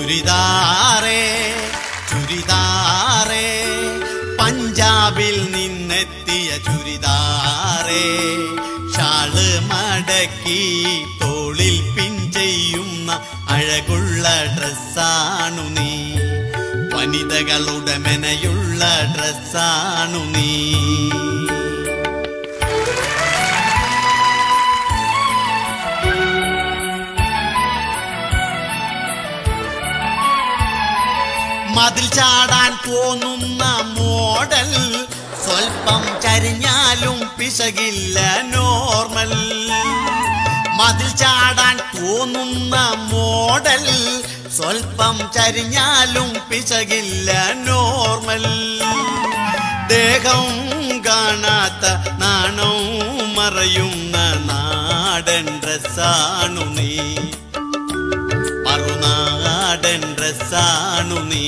ചുരിദാറേ ചുരിദാറേ പഞ്ചാബിൽ നിന്നെത്തിയ ചുരിദാറേ ഷാള് മടക്കി തോളിൽ പിൻ ചെയ്യുന്ന അഴകുള്ള ഡ്രസ്സാണു നീ വനിതകളുടെ മെനയുള്ള ഡ്രസ്സാണു നീ മതിൽ ചാടാൻ തോന്നുന്ന മോഡൽ സ്വൽപ്പം ചരിഞ്ഞാലും പിശകില്ല നോർമൽ മതിൽ ചാടാൻ തോന്നുന്ന മോഡൽ സ്വൽപ്പം ചരിഞ്ഞാലും പിശകില്ല നോർമൽ ദേഹം കാണാത്ത നാണവും മറയുന്ന നാടൻ ഡ്രസ്സാണു നീ മറുനാടൻ ഡ്രസ്സാണു നീ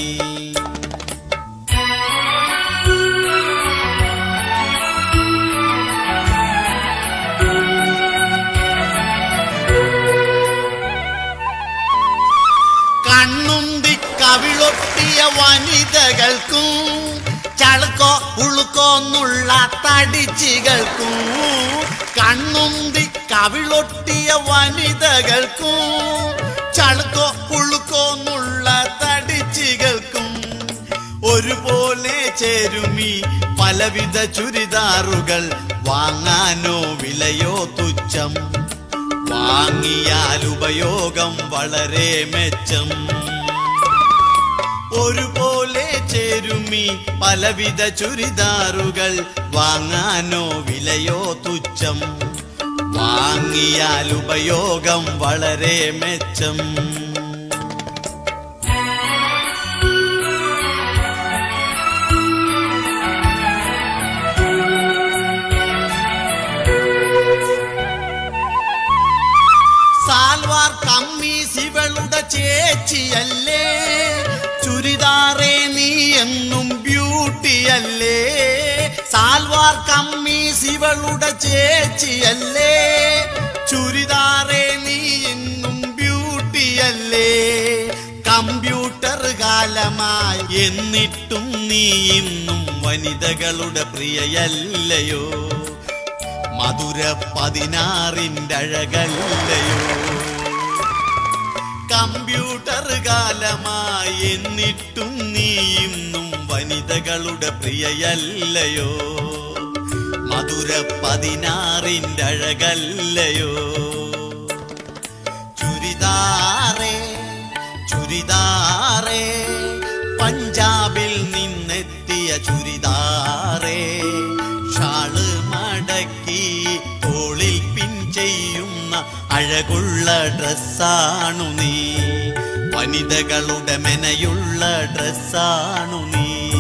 കണ്ണുന്തി കവിളൊട്ടിയ വനിതകൾക്കും ചളുക്കോ ഉളുക്കോന്നുള്ള തടിച്ചികൾക്കും കണ്ണുന്തി കവിളൊട്ടിയ വനിതകൾക്കും ചളുക്കോ ഉളുക്കോന്നുള്ള തടിച്ചികൾക്കും ഒരുപോലെ ചേരുമി പലവിധ ചുരിദാറുകൾ വാങ്ങാനോ വിലയോ തുച്ഛം വാങ്ങിയാൽ ഉപയോഗം വളരെ മെച്ചം ഒരുപോലെ ചേരുമി പലവിധ ചുരിദാറുകൾ വാങ്ങാനോ വിലയോ തുച്ഛം വാങ്ങിയാൽ ഉപയോഗം വളരെ മെച്ചം സാൽവാർ കമ്മീസ് ഇവളുടെ ചേച്ചിയല്ലേ ചുരിദാറേ നീ എന്നും ബ്യൂട്ടിയല്ലേ സാൽവാർ കമ്മീസ് ഇവളുടെ ചേച്ചിയല്ലേ ചുരിദാറേ നീ എന്നും ബ്യൂട്ടിയല്ലേ കമ്പ്യൂട്ടർ കാലമായി എന്നിട്ടും നീ ഇന്നും വനിതകളുടെ പ്രിയയല്ലയോ മധുര പതിനാറിൻ്റെ അഴകല്ലയോ കമ്പ്യൂട്ടർ കാലമായി എന്നിട്ടും നീ ഇന്നും വനിതകളുടെ പ്രിയയല്ലയോ മധുര പതിനാറിൻ്റെ അഴകല്ലയോ ചുരിദാറേ ചുരിദാറേ പഞ്ചാബിൽ നിന്നെത്തിയ ചുരിദാറേ ഷാള് മടക്കി തോളിൽ പിൻ ചെയ്യുന്ന അഴകുള്ള ഡ്രസ്സാണു നീ വനിതകളുടെ മെനയുള്ള ഡ്രസ്സാണു നീ